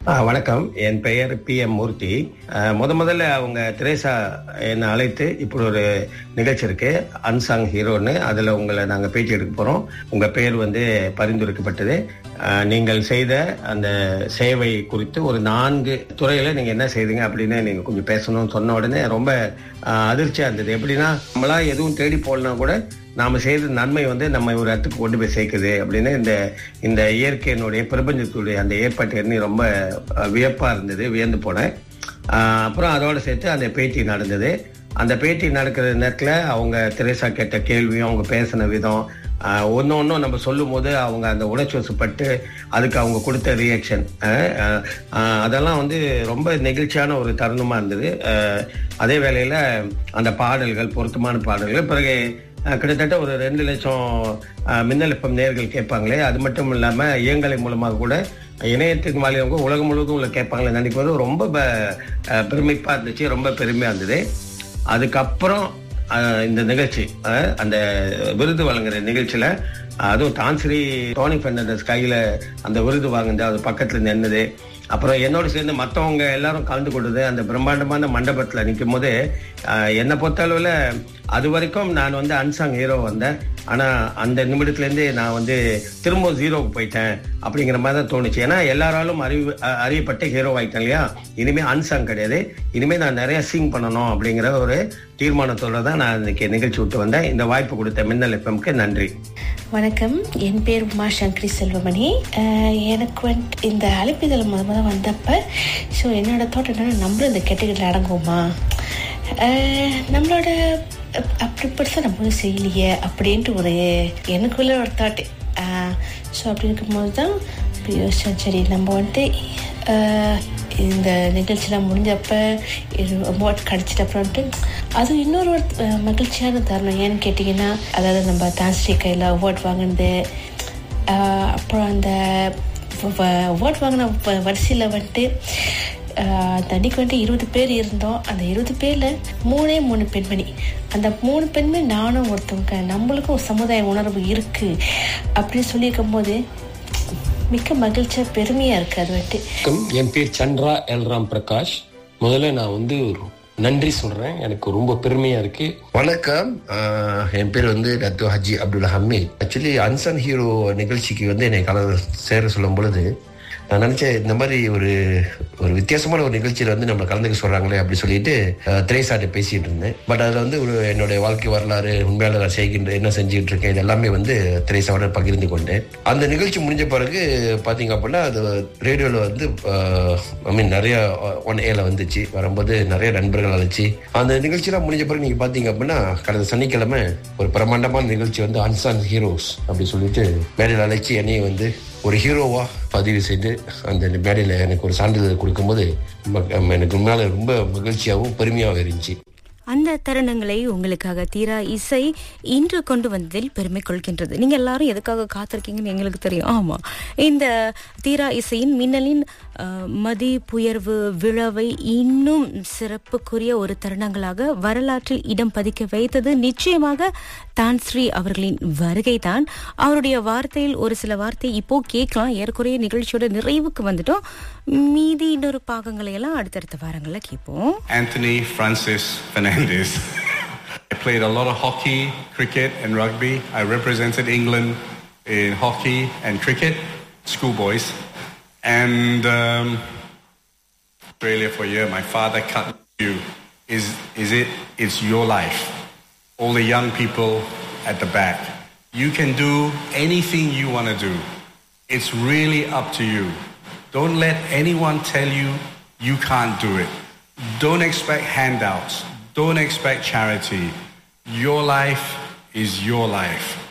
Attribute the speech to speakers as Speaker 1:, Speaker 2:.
Speaker 1: ஆ, வணக்கம் என் பெயர் B M மூர்த்தி ஆ, முத முதல்ல அவங்க திரேசா என்னை அழைத்து இப்படி ஒரு நிகழ்ச்சி இருக்கு அன்சாங் ஹீரோன்னு அதுல உங்களை நாங்க பேட்டி எடுக்க போறோம் உங்க பெயர் வந்து பரிந்துரைக்கப்பட்டது ஆ, நீங்கள் செய்த அந்த சேவை குறித்து ஒரு நான்கு துறையில நீங்க என்ன செய்தீங்க அப்படின்னு நீங்க கொஞ்சம் பேசணும்னு சொன்ன உடனே ரொம்ப ஆ, அதிர்ச்சியா இருந்தது எப்படின்னா நம்மளா எதுவும் தேடி போடலாம் கூட நாம செய்த நன்மை வந்து நம்ம ஒரு இடத்துக்கு கொண்டு போய் சேர்க்குது அப்படின்னு இந்த இந்த இயற்கையினுடைய பிரபஞ்சத்துடைய அந்த ஏற்பாட்டு எண்ணி ரொம்ப அஹ், வியப்பா இருந்தது வியந்து போனேன் ஆஹ், அப்புறம் அதோட சேர்த்து அந்த பேட்டி நடந்தது அந்த பேட்டி நடக்கிற நேரத்துல அவங்க திரேசா கேட்ட கேள்வியும் அவங்க பேசின விதம் ஒன்று ஒன்றும் நம்ம சொல்லும் போது அவங்க அந்த உணர்ச்சி வசப்பட்டு அதுக்கு அவங்க கொடுத்த ரியாக்ஷன் அதெல்லாம் வந்து ரொம்ப நெகிழ்ச்சியான ஒரு தருணமா இருந்தது அஹ், அதே வேளையில அந்த பாடல்கள் பொருத்தமான பாடல்கள் பிறகு அஹ், கிட்டத்தட்ட ஒரு ரெண்டு லட்சம் அஹ், மின்னல் எஃப்எம் நேர்கள் கேட்பாங்களே அது மட்டும் இல்லாம இயங்கலை மூலமாக கூட இணையத்தின் வாயிலாக உலகம் முழுவதும் உள்ள கேட்பாங்களே நினைக்கும் போது ரொம்ப ப- அஹ், பெருமிப்பா இருந்துச்சு ரொம்ப பெருமையா இருந்தது அதுக்கப்புறம் அஹ், இந்த நிகழ்ச்சி அஹ், அந்த விருது வழங்குற நிகழ்ச்சியில அஹ், அதுவும் டான்ஸ்ரீ டோனி பெர்னாண்டஸ் கையில அந்த விருது வாங்குனது அது பக்கத்துல நின்னது அப்புறம் என்னோட சேர்ந்து மத்தவங்க எல்லாரும் கலந்து கொண்டது அந்த பிரம்மாண்டமான மண்டபத்துல நிற்கும் போது அஹ், என்னை பொறுத்தளவுல அது வரைக்கும் நான் வந்து அன்சாங் ஹீரோ வந்தேன் ஆனா அந்த நிமிடத்துல இருந்து நான் வந்து திரும்ப ஜீரோவுக்கு போயிட்டேன் அப்படிங்கிற மாதிரி தான் தோணுச்சு ஏன்னா எல்லாராலும் அறிவு அ- அறியப்பட்ட ஹீரோ ஆயிட்டேன் இல்லையா இனிமே அன்சாங் கிடையாது இனிமே நான் நிறைய சிங் பண்ணணும் அப்படிங்கிற ஒரு தீர்மானத்தோட தான் நான் இன்னைக்கு நிகழ்ச்சி விட்டு வந்தேன் இந்த வாய்ப்பு கொடுத்த மின்னல் எஃப்எம்க்கு நன்றி
Speaker 2: வணக்கம் என் பேர் உமா சங்கரி செல்வமணி அஹ், எனக்கு வந்துட்டு இந்த அழைப்பிதழ் முத முத வந்தப்ப ஸோ என்னோட தோட்டம் என்னன்னா நம்மளும் இந்த கேட்டகரியில் அடங்குவோமா அஹ், நம்மளோட அப்- அப்படி பெருசாக நம்ம ஒன்றும் செய்யலையே அப்படின்ட்டு ஒரு எனக்குள்ள ஒரு தாட்டு ஸோ அப்படி இருக்கும்போது தான் இப்படி யோசிச்சேன் சரி நம்ம வந்துட்டு அஹ், இந்த நிகழ்ச்சியெலாம் முடிஞ்சப்ப அவார்ட் கிடச்சிட்ட அப்புறம்ட்டு அது இன்னொரு ஒரு அஹ், மகிழ்ச்சியான தருணம் ஏன்னு கேட்டிங்கன்னா அதாவது நம்ம தான்ஸ்ரீ கையில் அவார்ட் வாங்கினது ஆஹ் அப்புறம் அந்த அவார்ட் வாங்கின வ- வரிசையில் வந்துட்டு ஆஹ் அந்த அன்னைக்கு வந்துட்டு இருபது பேர் இருந்தோம் அந்த இருபது பேரில் மூணே மூணு பெண்மணி அந்த மூணு பெண்மணி நானும் ஒருத்தவங்க நம்மளுக்கும் ஒரு சமுதாய உணர்வு இருக்குது அப்படின்னு சொல்லியிருக்கும் போது மிக்க மகிழ்ச்சியாக பெருமையாக இருக்குது அது வந்துட்டு
Speaker 3: வணக்கம் என் பேர் சந்திரா எல்ராம் பிரகாஷ் முதல்ல நான் வந்து ஒரு நன்றி சொல்றேன் எனக்கு ரொம்ப பெருமையா இருக்கு
Speaker 4: வணக்கம் ஆஹ் என் பேர் வந்து Datuk Haji Abdul Hameed actually அன்சன் ஹீரோ நிகழ்ச்சிக்கு வந்து என்னை கலந்து சேர சொல்லும் பொழுது நான் நினைச்சேன் இந்த மாதிரி ஒரு ஒரு வித்தியாசமான ஒரு நிகழ்ச்சியில வந்து நம்ம கலந்துக்க சொல்றாங்களே அப்படி சொல்லிட்டு ஆஹ் திரேசாட்ட பேசிட்டு இருந்தேன் பட் அதுல வந்து ஒரு என்னுடைய வாழ்க்கை வரலாறு உண்மையால நான் செய்கின்ற என்ன செஞ்சுட்டு இருக்கேன் இது எல்லாமே வந்து திரேசாவோட பகிர்ந்து கொண்டேன் அந்த நிகழ்ச்சி முடிஞ்ச பிறகு பாத்தீங்க அப்படின்னா அது ரேடியோல வந்து ஐ மீன் நிறைய ஒன் ஏல வந்துச்சு வரும்போது நிறைய நண்பர்கள் அழைச்சி அந்த நிகழ்ச்சியெல்லாம் முடிஞ்ச பிறகு நீங்க பாத்தீங்க அப்படின்னா கடந்த சனிக்கிழமை ஒரு பிரமாண்டமான நிகழ்ச்சி வந்து அன்சான் ஹீரோஸ் அப்படி சொல்லிட்டு மேடையில் அழைச்சி என்னைய வந்து ஒரு ஹீரோவா பதிவு செய்து அந்த மேடையில் எனக்கு ஒரு சான்றிதழ் கொடுக்கும்போது ம- எனக்கு உண்மையால ரொம்ப மகிழ்ச்சியாகவும் பெருமையாகவும் இருந்துச்சு
Speaker 5: அந்த தருணங்களை உங்களுக்காக தீரா இசை இன்று கொண்டு வந்ததில் பெருமை கொள்கின்றது நீங்க எல்லாரும் எதுக்காக காத்திருக்கீங்கன்னு எங்களுக்கு தெரியும் ஆமா இந்த தீரா இசையின் மின்னலின் அஹ், மதிப்புயர்வு விழாவை இன்னும் சிறப்புக்குரிய ஒரு தருணங்களாக வரலாற்றில் இடம் பதிக்க வைத்தது நிச்சயமாக தான் ஸ்ரீ அவர்களின் வருகை தான் அவருடைய வார்த்தையில் ஒரு சில வார்த்தை இப்போ கேட்கலாம் ஏறக்குறைய நிகழ்ச்சியோட நிறைவுக்கு வந்துட்டோம் மீதி இன்னொரு பாகங்களை எல்லாம் அடுத்தடுத்த வாரங்கள்ல கேட்போம்
Speaker 6: Anthony Francis Fernandez. I played a lot of hockey, cricket, and rugby. I represented England in hockey and cricket, schoolboys. And um, Australia for a year. My father cut you. Is, is it? It's your life. All the young people at the back. You can do anything you want to do. It's really up to you. Don't let anyone tell you you can't do it. Don't expect handouts. Don't expect charity. Your life is your life.